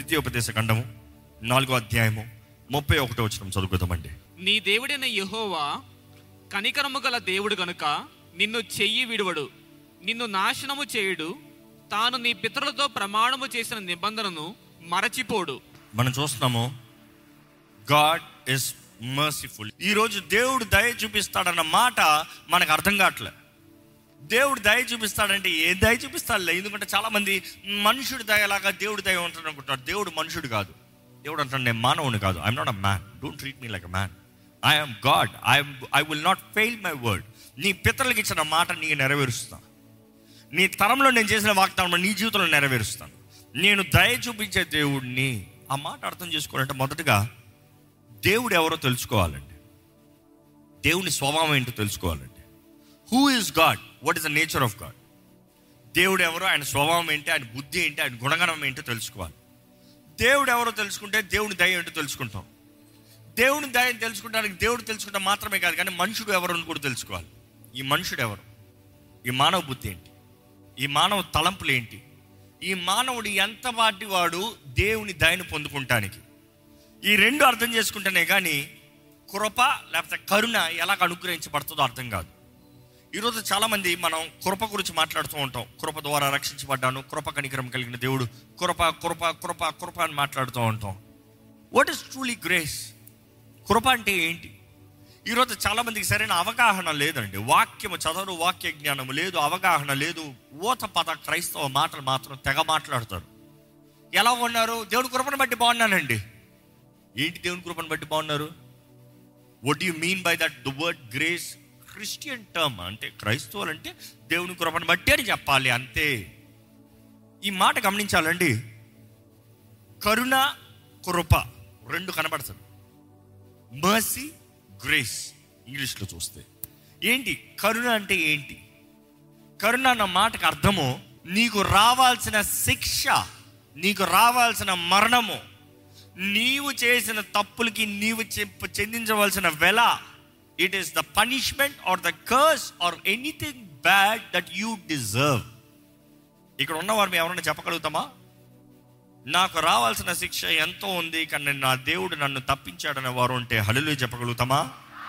ద్వితీయోపదేశ ఖండము నాలుగో అధ్యాయము ముప్పై ఒకటో వచ్చిన చదువుకుందామండి నీ దేవుడైన యెహోవా కనికరము గల దేవుడు గనుక నిన్ను చెయ్యి విడువడు నిన్ను నాశనము చేయుడు తాను నీ పితరులతో ప్రమాణము చేసిన నిబంధనను మరచిపోడు మనం చూస్తున్నాము గాడ్ ఇస్ మర్సిఫుల్ ఈరోజు దేవుడు దయ చూపిస్తాడన్న మాట మనకు అర్థం కావట్లే దేవుడు దయ చూపిస్తాడంటే ఏ దయ చూపిస్తాడులే ఎందుకంటే చాలా మంది మనుషుడు దయలాగా దేవుడు దయ ఉంటాడు అనుకుంటారు దేవుడు మనుషుడు కాదు దేవుడు అంటాడు నేను మానవుని కాదు I'm not a man don't treat me like a man I'm God I'm I will not fail my word నీ పితరులకు ఇచ్చిన మాట నీకు నెరవేరుస్తా నీ తరంలో నేను చేసిన వాగ్దానం నీ జీవితంలో నెరవేరుస్తాను నేను దయ చూపించే దేవుడిని ఆ మాట అర్థం చేసుకోవాలంటే మొదటగా దేవుడు ఎవరో తెలుసుకోవాలండి దేవుని స్వభావం ఏంటో తెలుసుకోవాలండి who is God what is the nature of God దేవుడు ఎవరో ఆయన స్వభావం ఏంటి ఆయన బుద్ధి ఏంటి ఆయన గుణగణం ఏంటో తెలుసుకోవాలి దేవుడు ఎవరో తెలుసుకుంటే దేవుని దయ ఏంటో తెలుసుకుంటాం దేవుని దయ తెలుసుకోవడానికి దేవుడు తెలుసుకుంటే మాత్రమే కాదు కానీ మనుషుడు ఎవరు అని కూడా తెలుసుకోవాలి ఈ మనుషుడు ఎవరు ఈ మానవ బుద్ధి ఏంటి ఈ మానవ తలంపులు ఏంటి ఈ మానవుడు ఎంత వాటి వాడు దేవుని దయను పొందుకుంటానికి ఈ రెండు అర్థం చేసుకుంటేనే కానీ కృప లేకపోతే కరుణ ఎలాగ అనుగ్రహించబడుతుందో అర్థం కాదు ఈరోజు చాలామంది మనం కృప గురించి మాట్లాడుతూ ఉంటాం కృప ద్వారా రక్షించబడ్డాను కృప కనికరం కలిగిన దేవుడు కృప కృప కృప కృప అని మాట్లాడుతూ ఉంటాం వాట్ ఇస్ ట్రూలీ గ్రేస్ కృప అంటే ఏంటి ఈరోజు చాలా మందికి సరైన అవగాహన లేదండి వాక్యము చదవరు వాక్య జ్ఞానము లేదు అవగాహన లేదు ఓత పద క్రైస్తవ మాటలు మాత్రం తెగ మాట్లాడతారు ఎలా ఉన్నారు దేవుడి కృపను బట్టి బాగున్నానండి ఏంటి దేవుని కృపను బట్టి బాగున్నారు what you mean by that the word grace Christian term అంటే క్రైస్తవులు అంటే దేవుని కృపను బట్టి అని చెప్పాలి అంతే ఈ మాట గమనించాలండి కరుణ కృప రెండు కనబడుతుంది మర్సీ గ్రేస్ ఇంగ్లీష్లో చూస్తే ఏంటి కరుణ అంటే ఏంటి కరుణ అన్న మాటకు అర్థము నీకు రావాల్సిన శిక్ష నీకు రావాల్సిన మరణము నీవు చేసిన తప్పులకి నీవు చెప్- చెందించవలసిన వెల it is the punishment or the curse or anything bad that you deserve ఇక్కడ ఉన్నవారు మేము ఎవరైనా చెప్పగలుగుతామా నాకు రావాల్సిన శిక్ష ఎంతో ఉంది కానీ నా దేవుడు నన్ను తప్పించాడనే వారు ఉంటే హలులు చెప్పగలుగుతామా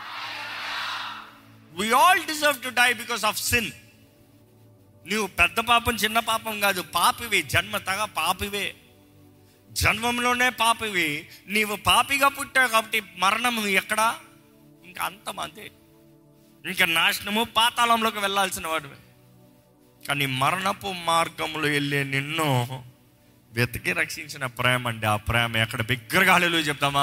we all deserve to die because of sin నువ్వు పెద్ద పాపం చిన్న పాపం కాదు పాపివి జన్మ తగ పాపివే జన్మంలోనే పాపివి నీవు పాపిగా పుట్టావు కాబట్టి మరణం ఎక్కడా ఇంకా అంతం అంతే ఇంకా నాశనము పాతాళంలోకి వెళ్ళాల్సిన వాడివే కానీ మరణపు మార్గంలో వెళ్ళే నిన్ను వెతికి రక్షించిన ప్రేమ అండి ఆ ప్రేమ ఎక్కడ బిగ్గరగా హల్లెలూయా చెప్తామా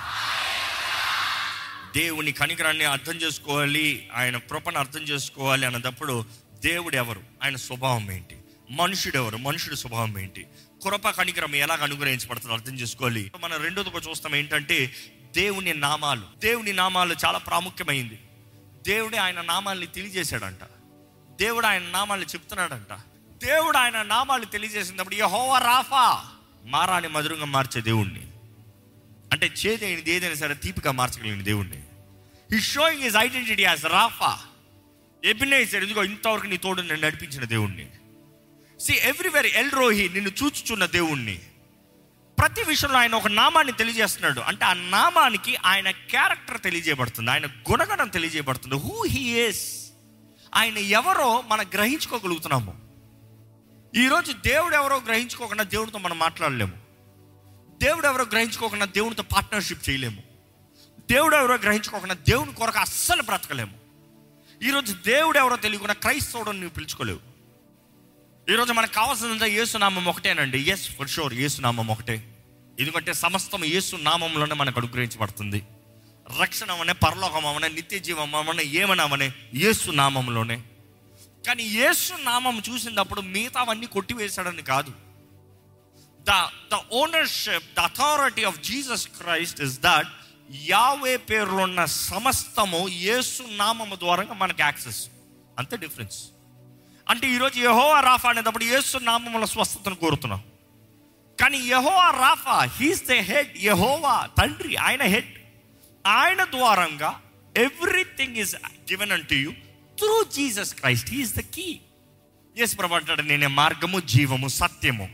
దేవుని కనికరాన్ని అర్థం చేసుకోవాలి ఆయన కృపను అర్థం చేసుకోవాలి అన్నదప్పుడు దేవుడు ఎవరు ఆయన స్వభావం ఏంటి మనుషుడు ఎవరు మనుషుడి స్వభావం ఏంటి కృప కనికరం ఎలాగ అనుగ్రహించబడుతుందో అర్థం చేసుకోవాలి మనం రెండోది కూడా చూస్తాం ఏంటంటే దేవుని నామాలు దేవుని నామాలు చాలా ప్రాముఖ్యమైంది దేవుడే ఆయన నామాల్ని తెలియజేశాడంట దేవుడు ఆయన నామాల్ని చెప్తున్నాడంట దేవుడు ఆయన నామాలు తెలియజేసినప్పుడు యెహోవా రాఫా మారాని మధురంగా మార్చే దేవుణ్ణి అంటే చేదైనది ఏదైనా సరే తీపిగా మార్చగలిగిన దేవుణ్ణి ఈ showing his identity as Rapha Ebenezer ఇదిగో ఇంతవరకు నీ తోడు నేను నడిపించిన దేవుణ్ణి సి ఎవ్రీవేర్ ఎల్ రోహి నిన్ను చూచుచున్న దేవుణ్ణి ప్రతి విషయంలో ఆయన ఒక నామాన్ని తెలియజేస్తున్నాడు అంటే ఆ నామానికి ఆయన క్యారెక్టర్ తెలియజేయబడుతుంది ఆయన గుణగణం తెలియజేయబడుతుంది హూ హీ ఇస్ ఆయన ఎవరో మనం గ్రహించుకోగలుగుతున్నాము ఈరోజు దేవుడు ఎవరో గ్రహించుకోకుండా దేవుడితో మనం మాట్లాడలేము దేవుడు ఎవరో గ్రహించుకోకుండా దేవునితో పార్ట్నర్షిప్ చేయలేము దేవుడు ఎవరో గ్రహించుకోకుండా దేవుని కొరకు అస్సలు బ్రతకలేము ఈరోజు దేవుడు ఎవరో తెలియకుండా క్రైస్తవుడు నువ్వు పిలుచుకోలేవు ఈరోజు మనకు కావాల్సిందంతా ఏసునామం ఒకటేనండి ఎస్ ఫర్ షూర్ ఏసునామం ఒకటే ఎందుకంటే సమస్తం ఏసు నామంలోనే మనకు అనుగ్రహించబడుతుంది రక్షణ అవనే పరలోకం అవనే నిత్య జీవం అవనే ఏమనవనే ఏసు నామంలోనే కానీ యేసు నామం చూసినప్పుడు మిగతావన్నీ కొట్టివేశాడని కాదు the the ownership the authority of Jesus Christ is that Yahweh పేరులో ఉన్న సమస్తము యేసు నామము ద్వారా మనకి యాక్సెస్ అంతే డిఫరెన్స్ అంటే ఈరోజు యహోవా రాఫా అనేటప్పుడు యేసు నామముల స్వస్థతను కోరుతున్నాం కానీ యహోవా రాఫా హీస్ ద హెడ్ యహోవా తండ్రి ఆయన హెడ్ ఆయన ద్వారంగా everything is given unto you through Jesus Christ he's the key యేసు ప్రభు అంటాడు నేనే మార్గము జీవము సత్యము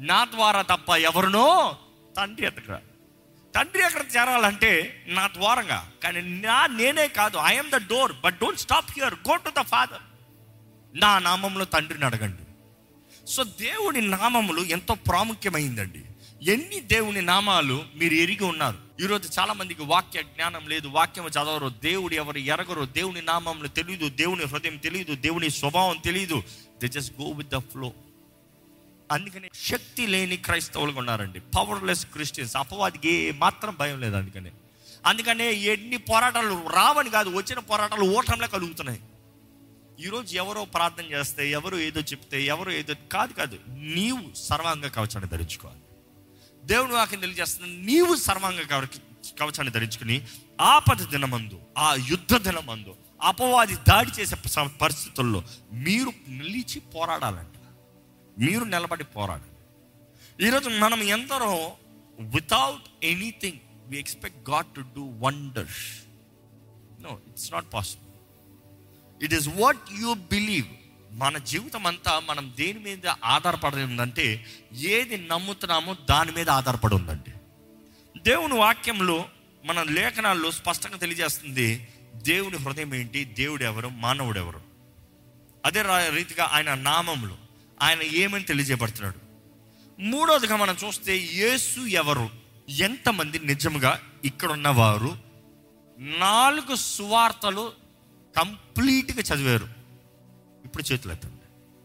నా ద్వారా తప్ప ఎవరినో తండ్రి ఎత్తక తండ్రి ఎక్కడ చేరాలంటే నా ద్వారంగా కానీ నా నేనే కాదు I'm the door but don't stop here go to the father నా నామంలో తండ్రిని అడగండి సో దేవుని నామములు ఎంతో ప్రాముఖ్యమైందండి ఎన్ని దేవుని నామాలు మీరు ఎరిగి ఉన్నారు ఈరోజు చాలా మందికి వాక్య జ్ఞానం లేదు వాక్యం చదవరు దేవుడు ఎవరు ఎరగరు దేవుని నామములు తెలియదు దేవుని హృదయం తెలియదు దేవుని స్వభావం తెలియదు the just go with the flow అందుకని శక్తి లేని క్రైస్తవులుగా ఉన్నారండి పవర్లెస్ క్రిస్టియన్స్ అపవాదికి ఏ మాత్రం భయం లేదు అందుకని అందుకనే ఎన్ని పోరాటాలు రావని కాదు వచ్చిన పోరాటాలు ఓటంలో కలుగుతున్నాయి ఈరోజు ఎవరో ప్రార్థన చేస్తే ఎవరు ఏదో చెప్తే ఎవరు ఏదో కాదు కాదు నీవు సర్వాంగ కవచాన్ని ధరించుకోవాలి దేవుని వాక్యం తెలియజేస్తున్న నీవు సర్వాంగ కవ- కవచాన్ని ధరించుకుని ఆపద దినమందు ఆ యుద్ధ దినమందు అపవాది దాడి చేసే ప- పరిస్థితుల్లో మీరు నిలిచి పోరాడాలంట మీరు నిలబడి పోరాడండి ఈరోజు మనం ఎందరో without anything we expect God to do wonders no it's not possible it is what you believe మన జీవితం అంతా మనం దేని మీద ఆధారపడి ఉందంటే ఏది నమ్ముతున్నామో దాని మీద ఆధారపడి ఉందండి దేవుని వాక్యంలో మన లేఖనాల్లో స్పష్టంగా తెలియజేస్తుంది దేవుని హృదయం ఏంటి దేవుడు ఎవరు మానవుడు ఎవరు అదే రా- రీతిగా ఆయన నామములు ఆయన ఏమని తెలియజేయబడుతున్నాడు మూడోదిగా మనం చూస్తే యేసు ఎవరు ఎంతమంది నిజంగా ఇక్కడ ఉన్నవారు నాలుగు సువార్తలు కంప్లీట్గా చదివారు ఇప్పుడు చేతులు ఎత్తండి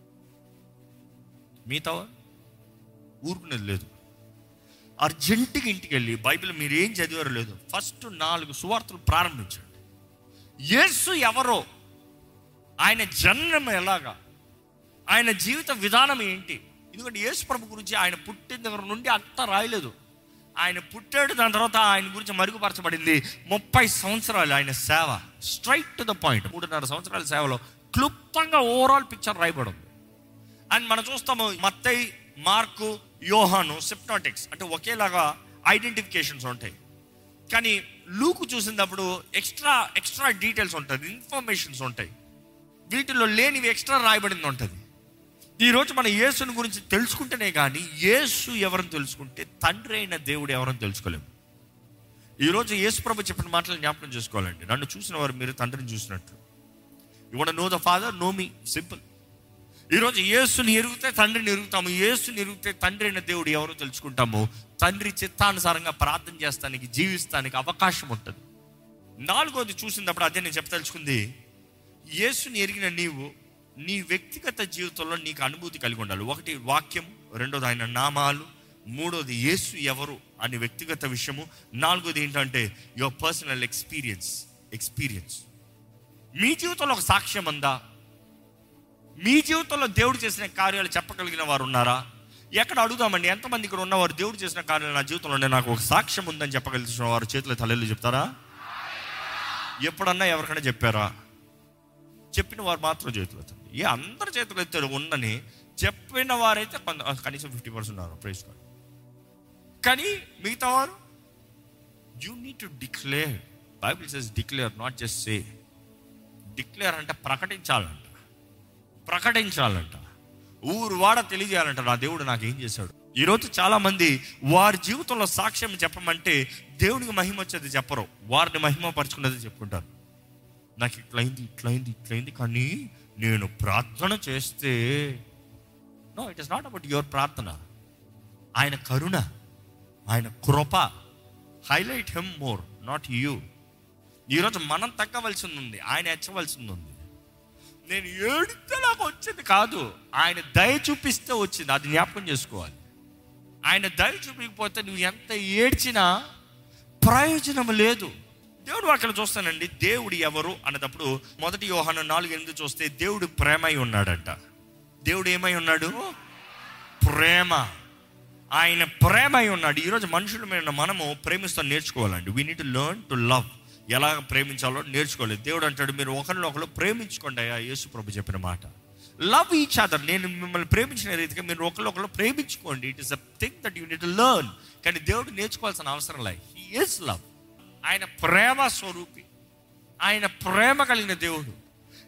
మిగతా ఊరుకునేది లేదు అర్జెంటుగా ఇంటికి వెళ్ళి బైబిల్ మీరు ఏం చదివారో లేదు ఫస్ట్ నాలుగు సువార్తలు ప్రారంభించండి యేసు ఎవరో ఆయన జన్మ ఎలాగా ఆయన జీవిత విధానం ఏంటి ఎందుకంటే యేసు ప్రభు గురించి ఆయన పుట్టిన దగ్గర నుండి అంతా రాయలేదు ఆయన పుట్టాడు దాని తర్వాత ఆయన గురించి మరుగుపరచబడింది ముప్పై సంవత్సరాలు ఆయన సేవ స్ట్రైట్ టు ద పాయింట్ మూడున్నర సంవత్సరాల సేవలో క్లుప్తంగా ఓవరాల్ పిక్చర్ రాయబడింది అండ్ మనం చూస్తాము మత్తయి మార్కు యోహాను సిప్నాటిక్స్ అంటే ఒకేలాగా ఐడెంటిఫికేషన్స్ ఉంటాయి కానీ లూకు చూసినప్పుడు ఎక్స్ట్రా ఎక్స్ట్రా డీటెయిల్స్ ఉంటుంది ఇన్ఫర్మేషన్స్ ఉంటాయి వీటిలో లేనివి ఎక్స్ట్రా రాయబడింది ఉంటుంది ఈరోజు మన యేసుని గురించి తెలుసుకుంటేనే కానీ యేసు ఎవరిని తెలుసుకుంటే తండ్రి అయిన దేవుడు ఎవరని తెలుసుకోలేము ఈరోజు యేసు ప్రభు చెప్పిన మాటలు జ్ఞాపకం చేసుకోవాలండి నన్ను చూసిన వారు మీరు తండ్రిని చూసినట్టు you know the father know me simple ఈరోజు యేసుని ఎరుగుతే తండ్రిని ఎరుగుతాము యేసుని ఎరిగితే తండ్రి అయిన దేవుడు ఎవరో తెలుసుకుంటాము తండ్రి చిత్తానుసారంగా ప్రార్థన చేస్తానికి జీవిస్తానికి అవకాశం ఉంటుంది నాలుగోది చూసినప్పుడు అదే నేను చెప్పదలుచుకుంది యేసుని ఎరిగిన నీవు నీ వ్యక్తిగత జీవితంలో నీకు అనుభూతి కలిగి ఉండాలి ఒకటి వాక్యం రెండోది ఆయన నామాలు మూడోది యేసు ఎవరు అనే వ్యక్తిగత విషయము నాలుగోది ఏంటంటే యువర్ పర్సనల్ ఎక్స్పీరియన్స్ ఎక్స్పీరియన్స్ మీ జీవితంలో ఒక సాక్ష్యం ఉందా మీ జీవితంలో దేవుడు చేసిన కార్యాలు చెప్పగలిగిన వారు ఉన్నారా ఎక్కడ అడుగుదామండి ఎంతమంది ఇక్కడ ఉన్నవారు దేవుడు చేసిన కార్యాలు నా జీవితంలో ఉండే నాకు ఒక సాక్ష్యం ఉందని చెప్పగలిగిన వారు చేతుల తలెళ్ళు చెప్తారా ఎప్పుడన్నా ఎవరికైనా చెప్పారా చెప్పిన వారు మాత్రం చేతులు ఎత్తండి ఏ అందరి చేతులు ఎత్తారు ఉందని చెప్పిన వారైతే కొంత కనీసం ఫిఫ్టీ పర్సెంట్ ఉన్నారు ప్రైజ్ కార్డ్ కానీ మిగతా వారు you need to declare Bible says declare not just say declare అంటే ప్రకటించాలంట ప్రకటించాలంట ఊరు వాడ తెలియజేయాలంట నా దేవుడు నాకు ఏం చేశాడు ఈరోజు చాలా మంది వారి జీవితంలో సాక్ష్యం చెప్పమంటే దేవునికి మహిమ వచ్చేది చెప్పరు వారిని మహిమ పరుచుకున్నది చెప్పుకుంటారు నాకు ఇట్లయింది ఇట్లయింది ఇట్లయింది కానీ నేను ప్రార్థన చేస్తే no it is not about your ప్రార్థన ఆయన కరుణ ఆయన కృప highlight him more not you ఈరోజు మనం తగ్గవలసింది ఉంది ఆయన హెచ్చవలసింది ఉంది నేను ఏడితే నాకు వచ్చింది కాదు ఆయన దయ చూపిస్తే వచ్చింది అది జ్ఞాపకం చేసుకోవాలి ఆయన దయ చూపించకపోతే నువ్వు ఎంత ఏడ్చినా ప్రయోజనం లేదు దేవుడు అక్కడ చూస్తానండి దేవుడు ఎవరు అన్నప్పుడు మొదటి యోహాను నాలుగు ఎనిమిది చూస్తే దేవుడు ప్రేమై ఉన్నాడంట దేవుడు ఏమై ఉన్నాడు ప్రేమ ఆయన ప్రేమై ఉన్నాడు ఈరోజు మనుషుల మీద మనము ప్రేమిస్తూ నేర్చుకోవాలండి we need to learn to love ఎలా ప్రేమించాలో నేర్చుకోవాలి దేవుడు అంటాడు మీరు ఒకరిని ఒకరు ప్రేమించుకోండి అయ్యా యేసు ప్రభు చెప్పిన మాట లవ్ ఈచ్ అదర్ నేను మిమ్మల్ని ప్రేమించిన రీతిగా మీరు ఒకరిని ఒకరు ప్రేమించుకోండి it is a thing that you need to learn కానీ దేవుడు నేర్చుకోవాల్సిన అవసరం లే హీ ఇస్ లవ్ ఆయన ప్రేమ స్వరూపి ఆయన ప్రేమ కలిగిన దేవుడు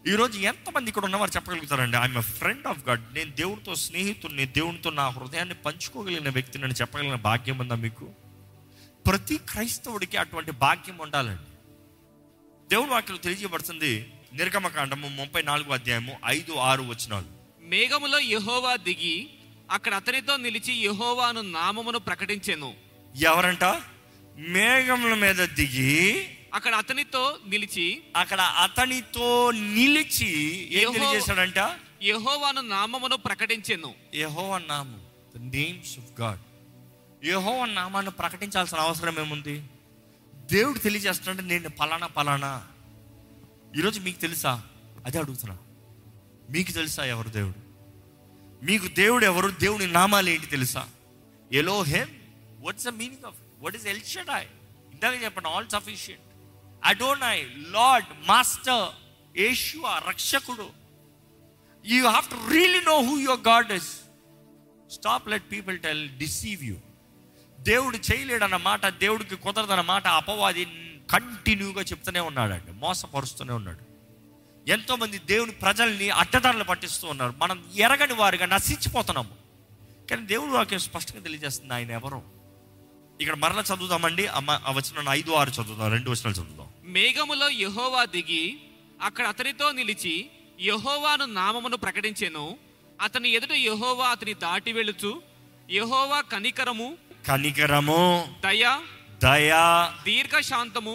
ఈరోజు ఎంతమంది ఇక్కడ ఉన్నవారు చెప్పగలుగుతారండి ఐఎమ్ ఫ్రెండ్ ఆఫ్ గాడ్ నేను దేవుడితో స్నేహితుడిని దేవునితో నా హృదయాన్ని పంచుకోగలిగిన వ్యక్తిని అని చెప్పగలిగిన భాగ్యం ఉందా మీకు ప్రతి క్రైస్తవుడికి అటువంటి భాగ్యం ఉండాలండి దేవుడు వాక్యం తెలియజేయబడుతుంది నిర్గమకాండము ముప్పై నాలుగు అధ్యాయము ఐదు ఆరు వచనాలు మేఘములో యెహోవా దిగి అక్కడ అతనితో నిలిచి యెహోవాను నామమును ప్రకటించెను ఎవరంట మేఘముల మీద దిగి అక్కడ అతనితో నిలిచి అక్కడ అతనితో నిలిచి ఏం యెహో- తెలియజేశాడంట యెహోవాను నామమును ప్రకటించెను యహోవ నామం ద నేమ్స్ ఆఫ్ గాడ్ యహోవ నామాన్ని ప్రకటించాల్సిన అవసరం ఏముంది దేవుడు తెలియజేస్తున్నాడు నేను పలానా పలానా ఈరోజు మీకు తెలుసా అదే అడుగుతున్నా మీకు తెలుసా ఎవరు దేవుడు మీకు దేవుడు ఎవరు దేవుని నామాలు ఏంటి తెలుసా Elohim what's the meaning of what is El Shaddai ఇందాక చెప్పండి all sufficient Adonai lord master Yeshua రక్షకుడు you have to really know who your God is stop let people tell deceive you దేవుడు చేయలేడన్న మాట దేవుడికి కుదరదన్న మాట అపవాది కంటిన్యూగా చెప్తూనే ఉన్నాడండి మోసపరుస్తూనే ఉన్నాడు ఎంతోమంది దేవుని ప్రజల్ని అడ్డదారులు పట్టిస్తూ ఉన్నారు మనం ఎరగని వారిగా నశించిపోతున్నాము కానీ దేవుడు వాక్యం స్పష్టంగా తెలియజేస్తుంది ఆయన ఎవరు ఇక్కడ మరలా చదువుదామండి అమ్మ ఆ వచ్చిన ఐదు ఆరు చదువుదాం రెండు వచనాలు చదువుదాం మేఘములో యెహోవా దిగి అక్కడ అతనితో నిలిచి యెహోవాను నామమును ప్రకటించెను అతని ఎదుట యెహోవా అతని దాటి వెళుచు యెహోవా కనికరము కనికరము దయ దయా దీర్ఘశాంతము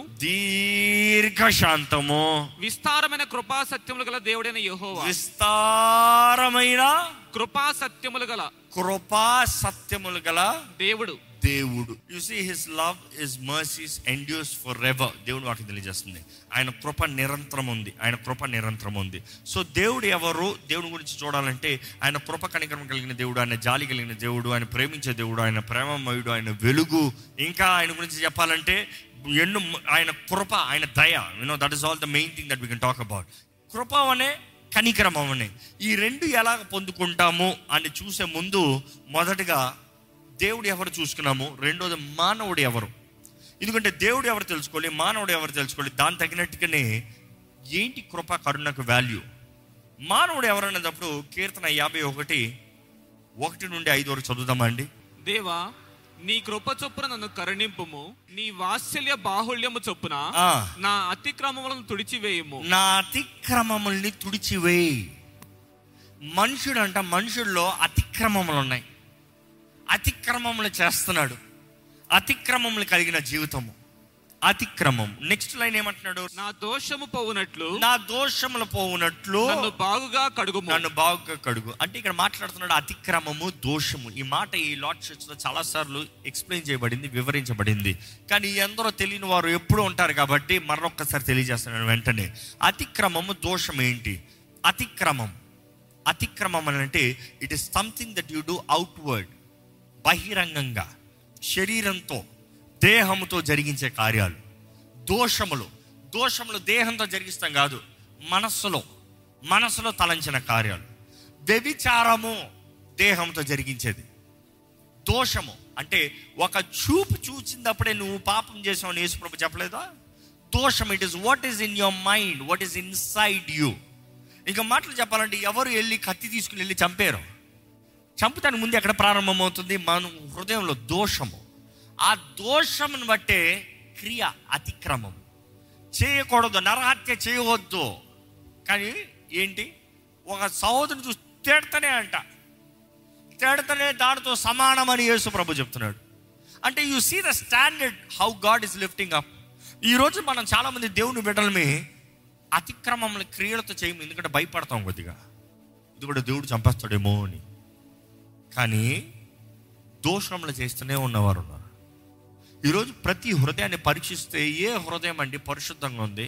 దీర్ఘశాంతము విస్తారమైన కృపా సత్యములు గల దేవుడైన యెహోవా విస్తారమైన కృపా సత్యములు గల కృపా సత్యములు గల దేవుడు దేవుడు you see his love is mercies endures for ever దేవుడు వాటికి తెలియజేస్తుంది ఆయన కృప నిరంతరం ఉంది ఆయన కృప నిరంతరం ఉంది సో దేవుడు ఎవరు దేవుడి గురించి చూడాలంటే ఆయన కృప కనికరం కలిగిన దేవుడు ఆయన జాలి కలిగిన దేవుడు ఆయన ప్రేమించే దేవుడు ఆయన ప్రేమమయుడు ఆయన వెలుగు ఇంకా ఆయన గురించి చెప్పాలంటే ఎన్ను ఆయన కృప ఆయన దయ you know that is all the main thing that we can talk about కృప అనే కనికరం అవనే ఈ రెండు ఎలా పొందుకుంటాము అని చూసే ముందు మొదటగా దేవుడు ఎవరు చూసుకున్నాము రెండోది మానవుడు ఎవరు ఎందుకంటే దేవుడు ఎవరు తెలుసుకోవాలి మానవుడు ఎవరు తెలుసుకోవాలి దాని తగినట్టుగానే ఏంటి కృప కరుణకు వాల్యూ మానవుడు ఎవరన్నప్పుడు కీర్తన యాభై ఒకటి ఒకటి నుండి ఐదు వరకు చదువుదామండి దేవా నీ కృప చొప్పున నన్ను కరుణింపుము నీ వాత్సల్య బాహుళ్యము చొప్పున ఆ. నా అతిక్రమములను తుడిచివేయము నా అతిక్రమముల్ని తుడిచివేయి మనుషుడు అంట మనుషుల్లో అతిక్రమములు ఉన్నాయి అతిక్రమములు చేస్తున్నాడు అతిక్రమములు కలిగిన జీవితము అతిక్రమం నెక్స్ట్ లైన్ ఏమంటున్నాడు నా దోషము పోవునట్లు నా దోషములు పోవునట్లు నన్ను బాగుగా కడుగుము నన్ను బాగా కడుగు అంటే ఇక్కడ మాట్లాడుతున్నాడు అతిక్రమము దోషము ఈ మాట ఈ లాట్ చర్చ్ లో చాలా సార్లు ఎక్స్ప్లెయిన్ చేయబడింది వివరించబడింది కానీ ఎందరో తెలియని వారు ఎప్పుడు ఉంటారు కాబట్టి మరొక్కసారి తెలియజేస్తున్నాను వెంటనే అతిక్రమము దోషం ఏంటి అతిక్రమం అతిక్రమం అని అంటే it is something that you do outward బహిరంగంగా శరీరంతో దేహంతో జరిగించే కార్యాలు దోషములు దోషములు దేహంతో జరిగిస్తాం కాదు మనస్సులో మనస్సులో తలంచిన కార్యాలు వ్యభిచారము దేహంతో జరిగించేది దోషము అంటే ఒక చూపు చూసినప్పుడే నువ్వు పాపం చేసావు యేసుప్రభు చెప్పలేదా దోషం it is what is in your mind what is inside you ఇంకా మాటలు చెప్పాలంటే ఎవరు వెళ్ళి కత్తి తీసుకుని వెళ్ళి చంపారు చంపుతానికి ముందు ఎక్కడ ప్రారంభమవుతుంది మన హృదయంలో దోషము ఆ దోషమును బట్టే క్రియ అతిక్రమం చేయకూడదు నరహత్య చేయవద్దు కానీ ఏంటి ఒక సహోదరుని చూసి తిడతనే అంట తిడతనే దానితో సమానమని యేసు ప్రభు చెప్తున్నాడు అంటే you see the standard how God is lifting up ఈరోజు మనం చాలామంది దేవుని బిడ్డలమే అతిక్రమముల క్రియలతో చేయము ఎందుకంటే భయపడతాం కొద్దిగా ఇది కూడా దేవుడు చంపేస్తాడేమో అని కానీ దోషములు చేస్తూనే ఉన్నవారు ఉన్నారు ఈరోజు ప్రతి హృదయాన్ని పరీక్షిస్తే ఏ హృదయం అండి పరిశుద్ధంగా ఉంది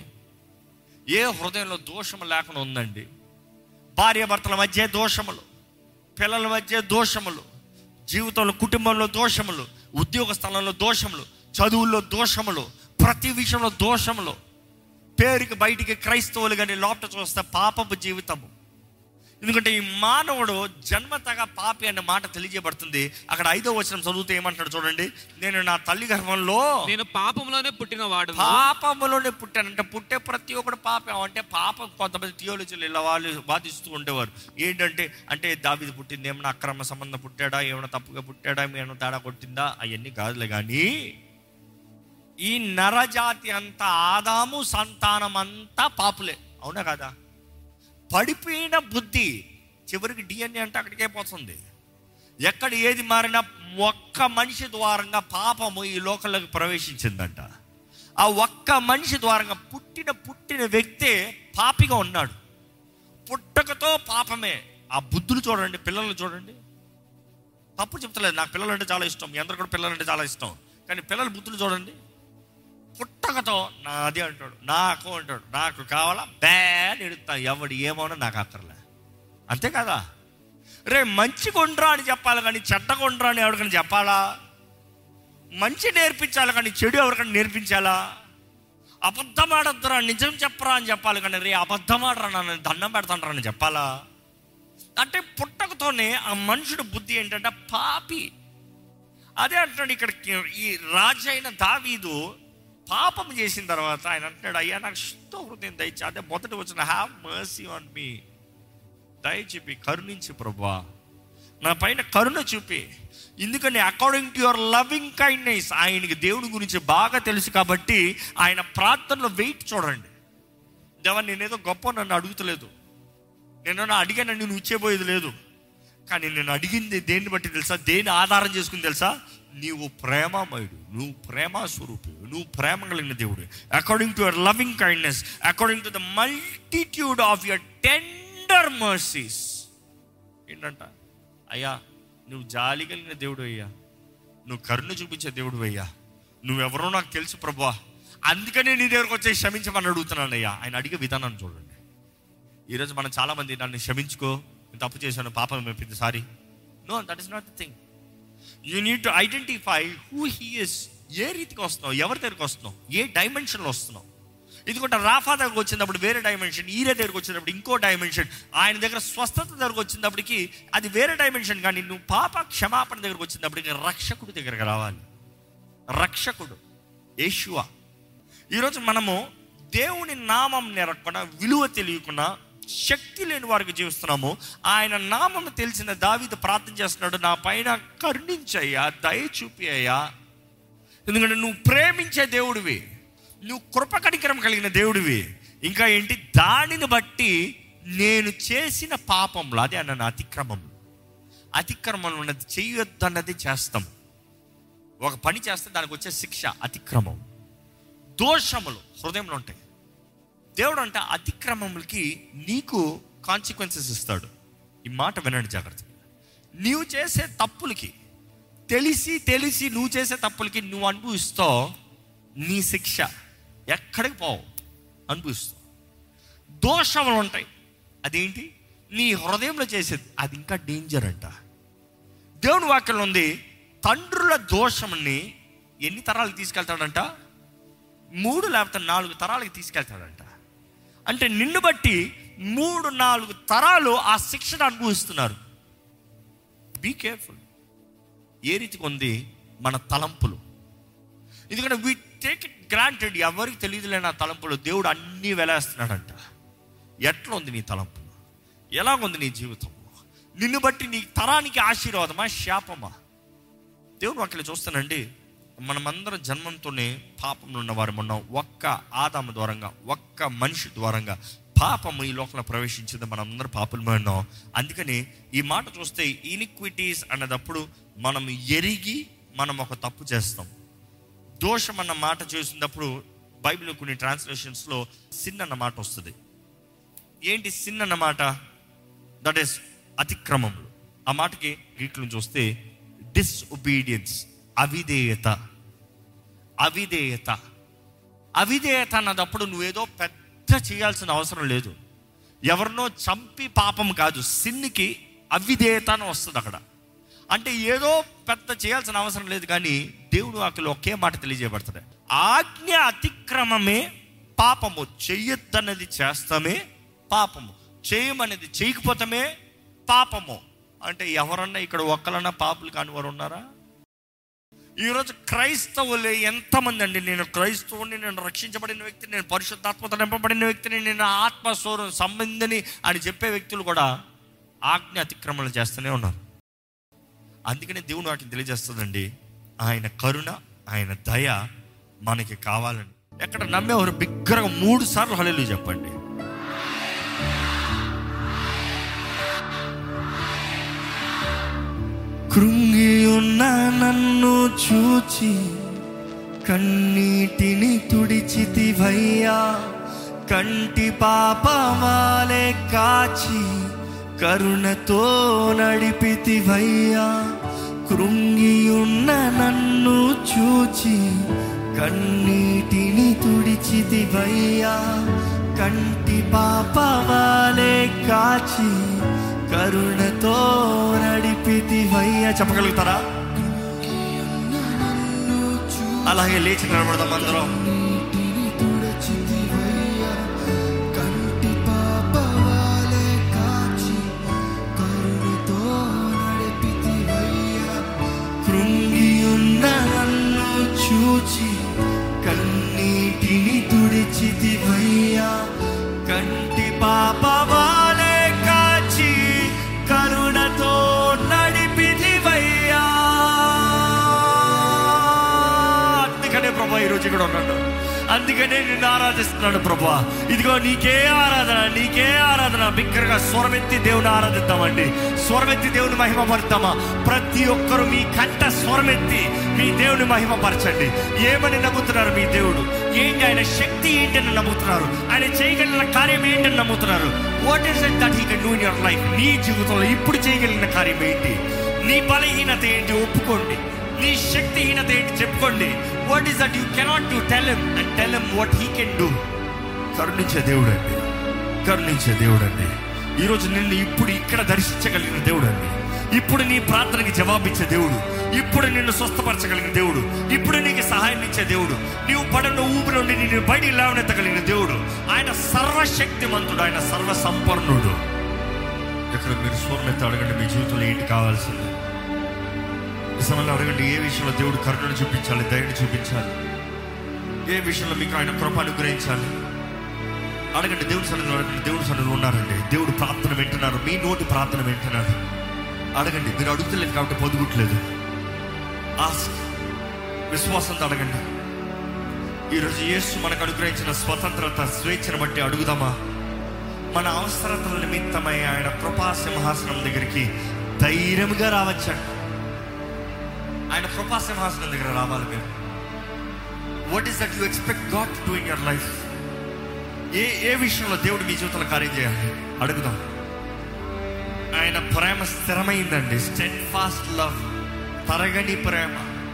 ఏ హృదయంలో దోషం లేకుండా ఉందండి భార్యాభర్తల మధ్య దోషములు పిల్లల మధ్య దోషములు జీవితంలో కుటుంబంలో దోషములు ఉద్యోగ స్థలంలో దోషములు చదువుల్లో దోషములు ప్రతి విషయంలో దోషములు పేరుకి బయటికి క్రైస్తవులు కానీ లోపల చూస్తే పాపపు జీవితము ఎందుకంటే ఈ మానవుడు జన్మతగా పాపి అనే మాట తెలియజేయబడుతుంది అక్కడ ఐదో వచనం చదివితే ఏమంటాడు చూడండి నేను నా తల్లి గర్భంలో నేను పాపంలోనే పుట్టిన వాడు పాపములోనే పుట్టానంటే పుట్టే ప్రతి ఒక్కడు పాపం అంటే పాపం కొంతమంది థియోలజీలు ఇలా వాళ్ళు వాదిస్తూ ఉండేవారు ఏంటంటే అంటే దావిది పుట్టింది ఏమైనా అక్రమ సంబంధం పుట్టాడా ఏమైనా తప్పుగా పుట్టాడా ఏమైనా తేడా కొట్టిందా అవన్నీ కాదులే కానీ ఈ నరజాతి అంతా ఆదాము సంతానం అంతా పాపులే అవునా కదా పడిపోయిన బుద్ధి చివరికి డిఎన్ఏ అంటే అక్కడికే పోతుంది ఎక్కడ ఏది మారినా ఒక్క మనిషి ద్వారంగా పాపము ఈ లోకంలోకి ప్రవేశించిందంట ఆ ఒక్క మనిషి ద్వారంగా పుట్టిన పుట్టిన వ్యక్తే పాపిగా ఉన్నాడు పుట్టకతో పాపమే ఆ బుద్ధులు చూడండి పిల్లలు చూడండి తప్పు చెప్తలేదు నాకు పిల్లలంటే చాలా ఇష్టం మీ అందరు కూడా పిల్లలంటే చాలా ఇష్టం కానీ పిల్లల బుద్ధులు చూడండి పుట్టకతో నాది అంటాడు నాకు అంటాడు నాకు కావాలా బ్యాడ్ ఎడుతా ఎవడు ఏమోనో నాకు అక్కర్లే అంతే కదా రే మంచి కొండ్రా అని చెప్పాలి కానీ చెడ్డ కొండ్రా అని ఎవరికైనా చెప్పాలా మంచి నేర్పించాలి కానీ చెడు ఎవరికైనా నేర్పించాలా అబద్ధం ఆడద్దురా నిజం చెప్పరా అని చెప్పాలి కానీ రే అబద్ధం ఆడరా నన్ను దండం పెడతాండ్రా అని చెప్పాలా అంటే పుట్టకతోనే ఆ మనుషుడు బుద్ధి ఏంటంటే పాపి అదే అంటాడు ఇక్కడ ఈ రాజు అయిన దావీదు పాపం చేసిన తర్వాత ఆయన అంటాడు అయ్యా నాకు శుద్ధ హృదయం దయచి అదే మొదటి వచ్చిన హ్యావ్ మర్సీ ఆన్ మీ దయచేపి కరుణించి ప్రభా నా పైన కరుణ చూపి ఎందుకని according to your loving kindness ఆయనకి దేవుని గురించి బాగా తెలుసు కాబట్టి ఆయన ప్రార్థనలో వెయిట్ చూడండి దేవా నేనేదో గొప్ప నన్ను అడుగుతలేదు నేను అడిగానని నువ్వు ఇచ్చేపోయేది లేదు కానీ నేను అడిగింది దేన్ని బట్టి తెలుసా దేని ఆధారం చేసుకుని తెలుసా నీవు ప్రేమమయుడు నువ్వు ప్రేమ స్వరూపి నువ్వు ప్రేమ కలిగిన దేవుడు according to your loving kindness according to the multitude of your tender mercies ఏంటంట అయ్యా నువ్వు జాలి కలిగిన దేవుడు అయ్యా నువ్వు కరుణ చూపించే దేవుడు అయ్యా నువ్వెవరో నాకు తెలుసు ప్రభా అందుకనే నీ దగ్గరకు వచ్చి క్షమించమని అడుగుతున్నాను అయ్యా ఆయన అడిగే విధానాన్ని చూడండి ఈరోజు మనం చాలామంది నన్ను క్షమించుకో నేను తప్పు చేశాను పాపం అయిపోయింది sorry no that is not the thing you need to identify who he is ఏ రీతికి వస్తున్నావు ఎవరి దగ్గరికి వస్తున్నావు ఏ డైమెన్షన్లో వస్తున్నావు ఎందుకంటే రాఫా దగ్గరకు వచ్చినప్పుడు వేరే డైమెన్షన్ ఈరే దగ్గరకు వచ్చినప్పుడు ఇంకో డైమెన్షన్ ఆయన దగ్గర స్వస్థత దగ్గరకు వచ్చినప్పటికి అది వేరే డైమెన్షన్ కానీ నువ్వు పాప క్షమాపణ దగ్గరకు వచ్చినప్పటికి రక్షకుడి దగ్గరకు రావాలి రక్షకుడు యేషువా ఈరోజు మనము దేవుని నామం నెరకుండా విలువ తెలియకుండా శక్తి లేని వారికి జీవిస్తున్నాము ఆయన నామం తెలిసిన దావీదు ప్రార్థన చేస్తున్నాడు నా పైన కరుణించయ్యా దయ చూపి అయ్యా ఎందుకంటే నువ్వు ప్రేమించే దేవుడివి నువ్వు కృప కనికరం కలిగిన దేవుడివి ఇంకా ఏంటి దానిని బట్టి నేను చేసిన పాపంలో అదే అన్న అతిక్రమం అతిక్రమం ఉన్నది చెయ్యొద్దన్నది చేస్తాం ఒక పని చేస్తే దానికి వచ్చే శిక్ష అతిక్రమం దోషములు హృదయంలో ఉంటాయి దేవుడు అంటే అతిక్రమములకి నీకు కాన్సిక్వెన్సెస్ ఇస్తాడు ఈ మాట వినండి జాగ్రత్త నీవు చేసే తప్పులకి తెలిసి తెలిసి నువ్వు చేసే తప్పులకి నువ్వు అనుభవిస్తావు నీ శిక్ష ఎక్కడికి పోవు అనుభవిస్తావు దోషములు ఉంటాయి అదేంటి నీ హృదయంలో చేసేది అది ఇంకా డేంజర్ అంట దేవుని వాక్యంలో ఉంది తండ్రుల దోషంని ఎన్ని తరాలకు తీసుకెళ్తాడంట మూడు లేకపోతే నాలుగు తరాలకి తీసుకెళ్తాడంట అంటే నిన్ను బట్టి మూడు నాలుగు తరాలు ఆ శిక్షను అనుభవిస్తున్నారు బీ కేర్ఫుల్ ఏ రీతికి ఉంది మన తలంపులు ఎందుకంటే వీ టేక్ ఇట్ గ్రాంటెడ్ ఎవరికి తెలియదులే నా తలంపులు దేవుడు అన్నీ వెలేస్తున్నాడంట ఎట్లా ఉంది నీ తలంపు ఎలాగుంది నీ జీవితం నిన్ను బట్టి నీ తరానికి ఆశీర్వాదమా శాపమా దేవుడు అక్కడ చూస్తానండి మనమందరం జన్మంతోనే పాపంలో ఉన్నవారు ఉన్నాం ఒక్క ఆదాము ద్వారంగా ఒక్క మనిషి ద్వారంగా పాపము ఈ లోకంలో ప్రవేశించింది మనం అందరం పాపలమే ఉన్నాం అందుకని ఈ మాట చూస్తే ఇనిక్విటీస్ అన్నదప్పుడు మనం ఎరిగి మనం ఒక తప్పు చేస్తాం దోషం అన్న మాట చేసినప్పుడు బైబిల్ కొన్ని ట్రాన్స్లేషన్స్లో సిన్ అన్న మాట వస్తుంది ఏంటి సిన్ అన్న మాట దట్ ఈస్ అతిక్రమములు ఆ మాటకి గ్రీకులను చూస్తే డిస్ఒబీడియన్స్ అవిధేయత అవిధేయత అవిధేయత అన్నదప్పుడు నువ్వేదో పెద్ద చేయాల్సిన అవసరం లేదు ఎవరినో చంపి పాపం కాదు సిన్నికి అవిధేయత అని వస్తుంది అక్కడ అంటే ఏదో పెద్ద చేయాల్సిన అవసరం లేదు కానీ దేవుడు అక్కడ ఒకే మాట తెలియజేయబడుతుంది ఆజ్ఞ అతిక్రమమే పాపము చెయ్యొద్దన్నది చేస్తామే పాపము చేయమనేది చేయకపోతమే పాపము అంటే ఎవరన్నా ఇక్కడ ఒక్కలన్నా పాపులు కాని వారు ఉన్నారా ఈరోజు క్రైస్తవులు ఎంతమంది అండి నేను క్రైస్తవుని నేను రక్షించబడిన వ్యక్తిని నేను పరిశుద్ధాత్మతో నింపబడిన వ్యక్తిని నేను ఆత్మస్వరం సంబంధిని అని చెప్పే వ్యక్తులు కూడా ఆజ్ఞ అతిక్రమణలు చేస్తూనే ఉన్నారు అందుకనే దేవుడు వాటిని తెలియజేస్తుందండి ఆయన కరుణ ఆయన దయ మనకి కావాలని ఎక్కడ నమ్మేవారు బిగ్గరగా మూడు సార్లు హలేలు చెప్పండి కృంగి ఉన్న నన్ను చూచి కన్నీటిని తుడిచితివయ్యా కంటి పాపమాలే కాచి కరుణతో నడిపితివయ్యా కృంగి ఉన్న నన్ను చూచి కన్నీటిని తుడిచితివయ్యా కంటి పాపమాలే కాచి కరుణతో నడిపితివయ్యా చెప్పగలుగుతారా అలాగే లేచి నిలబడదాం అందరం కృంగి ఉన్న నన్ను చూచి కన్నీటిని తుడిచితివయ్యా కంటి పాపవాలే కాచి కరుణతో నడిపితివయ్యా అందుకనే ప్రభా ఈరోజు ఇక్కడ ఉన్నాడు అందుకనే నిన్ను ఆరాధిస్తున్నాడు ప్రభా ఇదిగో నీకే ఆరాధన నీకే ఆరాధన బిగ్గరగా స్వరమెత్తి దేవుని ఆరాధిద్దామండి స్వరమెత్తి దేవుని మహిమపరుద్దామా ప్రతి ఒక్కరు మీ కంట స్వరమెత్తి మీ దేవుని మహిమపరచండి ఏమని నమ్ముతున్నారు మీ దేవుడు ఏంటి ఆయన శక్తి ఏంటని నమ్ముతున్నారు ఆయన చేయగలిగిన కార్యం ఏంటని నమ్ముతున్నారు what is it that he can do in your life నీ జీవితంలో ఇప్పుడు చేయగలిగిన కార్యం ఏంటి నీ బలహీనత ఏంటి ఒప్పుకోండి నీ శక్తిహీనత ఏంటి చెప్పుకోండి what is that you cannot do tell M and tell M what he can do కరుణించే దేవుడు అండి కరుణించే దేవుడు అండి ఈరోజు నిన్ను ఇప్పుడు ఇక్కడ దర్శించగలిగిన దేవుడు అండి ఇప్పుడు నీ ప్రార్థనకి జవాబిచ్చే దేవుడు ఇప్పుడు నిన్ను స్వస్థపరచగలిగిన దేవుడు ఇప్పుడు నీకు సహాయం ఇచ్చే దేవుడు నీవు పడిన ఊపి నుండి నిన్ను బయటికి లేవనెత్తగలిగిన దేవుడు ఆయన సర్వశక్తిమంతుడు ఆయన సర్వ సంపన్నుడు ఇక్కడ మీరు స్వర్ణెత్తి అడగండి మీ జీవితంలో ఏంటి కావాల్సింది ఈ సమయంలో అడగండి ఏ విషయంలో దేవుడు కరుణను చూపించాలి దయని చూపించాలి ఏ విషయంలో మీకు ఆయన కృప అనుగ్రహించాలి అడగండి దేవుడి సన్నిధిలో అడగండి దేవుడి సన్నిధిలో ఉన్నారండి దేవుడు ప్రార్థన వింటున్నారు మీ నోటి ప్రార్థన వింటున్నాడు అడగండి మీరు అడుగుతలేదు కాబట్టి పొందుకుంటలేదు ఆస్క్ విశ్వాసంతో అడగండి ఈరోజు యేసు మనకు అనుగ్రహించిన స్వతంత్రత స్వేచ్ఛను బట్టి అడుగుదామా మన అవసరతల నిమిత్తమై ఆయన కృపా సింహాసనం దగ్గరికి ధైర్యంగా రావచ్చండి ఆయన కృపా సింహాసనం దగ్గర రావాలి మీరు what is that you expect God to do in your life ఏ ఏ విషయంలో దేవుడు మీ జీవితంలో కార్యం చేయాలి అడుగుదాం ఆయన ప్రేమ స్థిరమైందండి స్టెడ్ ఫాస్ట్ లవ్ తరగని ప్రేమ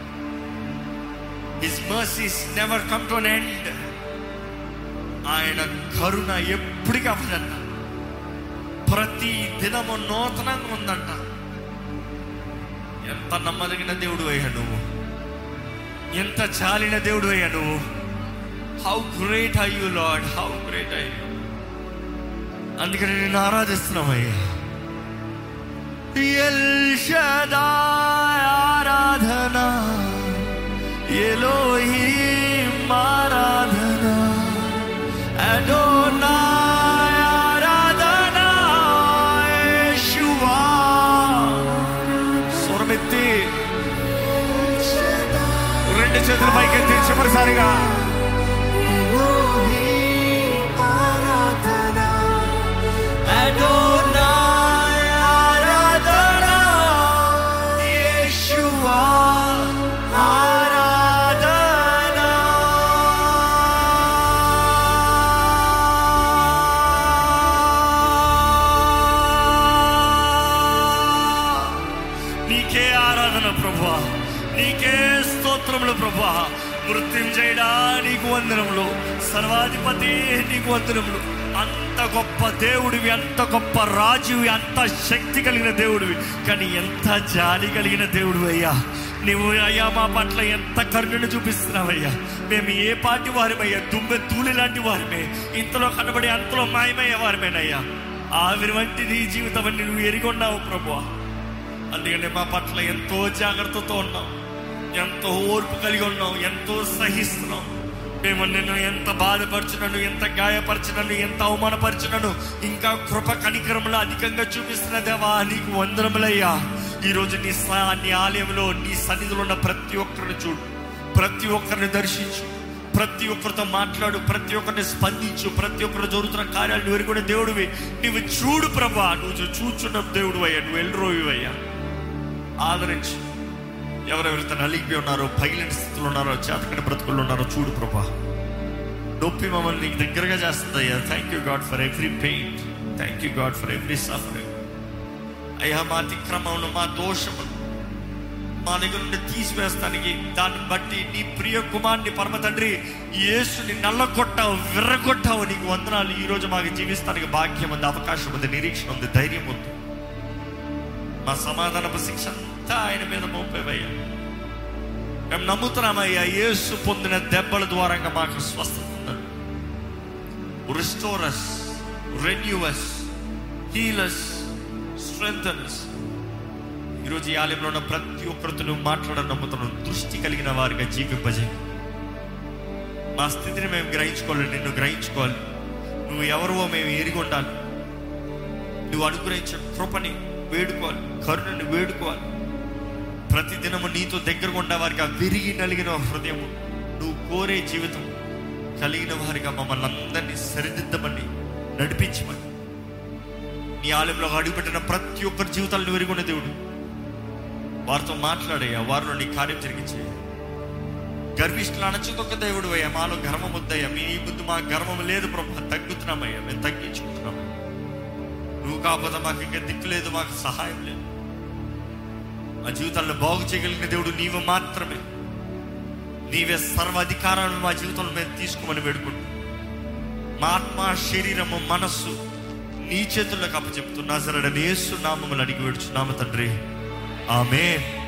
his mercies never come to an end ఆయన కరుణ ఎప్పటికీ అవ్వదంట ప్రతి దినము నూతనంగా ఉందంట ఎంత నమ్మదగిన దేవుడు అయ్యా నువ్వు ఎంత చాలిన దేవుడు అయ్యా నువ్వు how great I you Lord how great I you అందుకని నేను ఆరాధిస్తున్నామయ్యా ఎల్ షదాయ్ ఆరాధన ఎలోహీం ఆరాధన అడోనాయ్ ఆరాధన యేషువా స్వరమెత్తి రెండు చేతుల పైకెత్తి చివరిసారిగా Adonai, ఆరాధన. యేషువా, ఆరాధన. నీకే ఆరాధన ప్రభా నీకే స్తోత్రములు ప్రభా మృత్యుంజయుడా నీకు వందనములు సర్వాధిపతి నీకు వందనములు అంత గొప్ప దేవుడివి అంత గొప్ప రాజువి అంత శక్తి కలిగిన దేవుడివి కానీ ఎంత జాలి కలిగిన దేవుడు అయ్యా నువ్వు అయ్యా మా పట్ల ఎంత కరుణను చూపిస్తున్నావయ్యా మేము ఏ పాటి వారిమయ్యా దుమ్మె తూలి లాంటి వారిమే ఇంతలో కనబడి అంతలో మాయమయ్యే వారిమేనయ్యా ఆవిరి వంటి నీ జీవితం అని నువ్వు ఎరిగొన్నావు ప్రభు అందుకని మా పట్ల ఎంతో జాగ్రత్తతో ఉన్నాం ఎంతో ఓర్పు కలిగి ఉన్నాం ఎంతో సహిస్తున్నాం మేము నిన్ను ఎంత బాధపరచునను ఎంత గాయపరచునను ఎంత అవమానపరచునను ఇంకా కృప కనికరములు అధికంగా చూపిస్తున్న దేవా నీకు వందనములయ్యా ఈరోజు నీ స- నీ ఆలయంలో నీ సన్నిధిలో ఉన్న ప్రతి ఒక్కరిని చూడు ప్రతి ఒక్కరిని దర్శించు ప్రతి ఒక్కరితో మాట్లాడు ప్రతి ఒక్కరిని స్పందించు ప్రతి ఒక్కరు జరుగుతున్న కార్యాలు నువ్వు ఎరుగునే దేవుడివి నువ్వు చూడు ప్రభా నువ్వు చూచున్న దేవుడు అయ్యా నువ్వు ఎల్రోవి అయ్యా ఆదరించు ఎవరెవరైతే నలిగిపోయి ఉన్నారో పగిలిన స్థితిలో ఉన్నారో చేతకటి బ్రతుకుల్లో ఉన్నారో చూడు ప్రభా నొప్పి మమ్మల్ని నీకు దగ్గరగా చేస్తుంది అయ్యా thank you God for every pain thank you God for every suffering అయ్యా మా అతిక్రమములు మా దోషములు మా దగ్గర నుండి తీసివేస్తానికి దాన్ని బట్టి నీ ప్రియ కుమార్ని పరమ తండ్రి యేసుని నల్లగొట్టావు విర్రగొట్టావు నీకు వందనాలు ఈ రోజు మాకు జీవిస్తానికి భాగ్యం ఉంది అవకాశం ఉంది నిరీక్షణ ఉంది ధైర్యం ఉంది మా సమాధానపు శిక్ష అంతా ఆయన మీద మోపేవయ్యా మేము నమ్ముతున్నామయ్యా యేసు పొందిన దెబ్బల ద్వారంగా మాకు స్వస్థత ఉందని రిస్టోరస్ రెన్యూవస్ హీలస్ స్ట్రెంగ్స్ ఈరోజు ఈ ఆలయంలో ఉన్న ప్రతి ఒక్కరితో నువ్వు మాట్లాడడం నమ్ముతున్నాను దృష్టి కలిగిన వారిగా జీవింపజే మా స్థితిని మేము గ్రహించుకోవాలి నిన్ను గ్రహించుకోవాలి నువ్వు ఎవరివో మేము ఎరిగి ఉండాలి నువ్వు అనుగ్రహించిన కృపని వేడుకోవాలి కరుణని వేడుకోవాలి ప్రతి దినము నీతో దగ్గరగా ఉండే వారికి ఆ విరిగి నలిగిన హృదయము నువ్వు కోరే జీవితం కలిగిన వారిగా మమ్మల్ని అందరినీ సరిదిద్దమని నడిపించమని నీ ఆలయంలో అడుగుపెట్టిన ప్రతి ఒక్కరి జీవితాలు నువ్వు ఎరుగున్న దేవుడు వారితో మాట్లాడయ్యా వారిలో నీ కార్యం జరిగించే గర్విష్ఠులు అణచుకొక్క దేవుడు అయ్యా మాలో గర్వం వద్దయ్యా మీ ముందు మా గర్వం లేదు ప్రభు తగ్గుతున్నామయ్యా మేము తగ్గించుకుంటున్నాం నువ్వు కాకపోతే మాకు ఇంకా దిక్కు లేదు మాకు సహాయం లేదు మా జీవితాలను బాగు చేయగలిగిన దేవుడు నీవు మాత్రమే నీవే సర్వాధికారాలను మా జీవితంలో మేము తీసుకోమని వేడుకుంటూ మా ఆత్మ శరీరము మనస్సు నీ చేతుల్లోకి అప్పచెప్తూ నజరడని యేసు నామములు అడిగి వేడుచున్నాము తండ్రి ఆమె